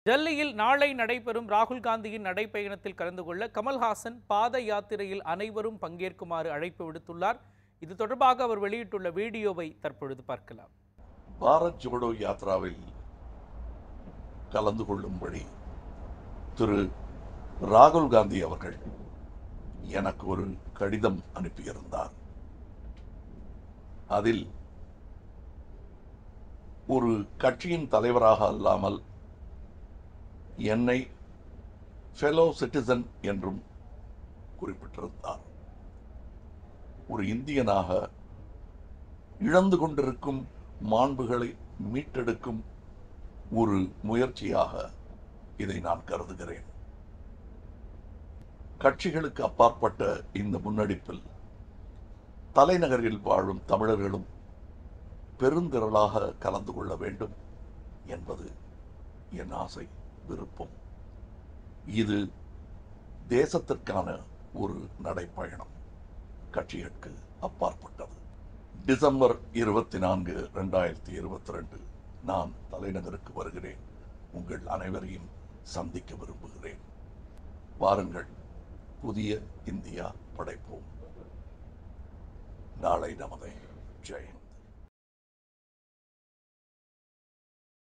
டெல்லியில் நாளை நடைபெறும் ராகுல் காந்தியின் நடைப்பயணத்தில் கலந்து கொள்ள கமல்ஹாசன் பாத யாத்திரையில் அனைவரும் பங்கேற்குமாறு அழைப்பு விடுத்துள்ளார் இது தொடர்பாக அவர் வெளியிட்டுள்ள வீடியோவை தற்பொழுது பார்க்கலாம் பாரத் ஜோடோ யாத்ராவில் கலந்து கொள்ளும்படி திரு ராகுல் காந்தி அவர்கள் எனக்கு ஒரு கடிதம் அனுப்பியிருந்தார் அதில் ஒரு கட்சியின் தலைவராக அல்லாமல் என்னை ஃபெலோ சிட்டிசன் என்றும் குறிப்பிட்டிருந்தார் ஒரு இந்தியனாக இழந்து கொண்டிருக்கும் மாண்புகளை மீட்டெடுக்கும் ஒரு முயற்சியாக இதை நான் கருதுகிறேன் கட்சிகளுக்கு அப்பாற்பட்ட இந்த முன்னெடுப்பில் தலைநகரில் வாழும் தமிழர்களும் பெருந்திரளாக கலந்து கொள்ள வேண்டும் என்பது என் ஆசை விருப்பம் இது தேசத்திற்கான ஒரு நடைப்பயணம் கட்சிகளுக்கு அப்பாற்பட்டது டிசம்பர் இருபத்தி நான்கு ரெண்டாயிரத்தி இருபத்தி ரெண்டு நான் தலைநகருக்கு வருகிறேன் உங்கள் அனைவரையும் சந்திக்க விரும்புகிறேன் வாருங்கள் புதிய இந்தியா படைப்போம் நாளை நமதை ஜெயம்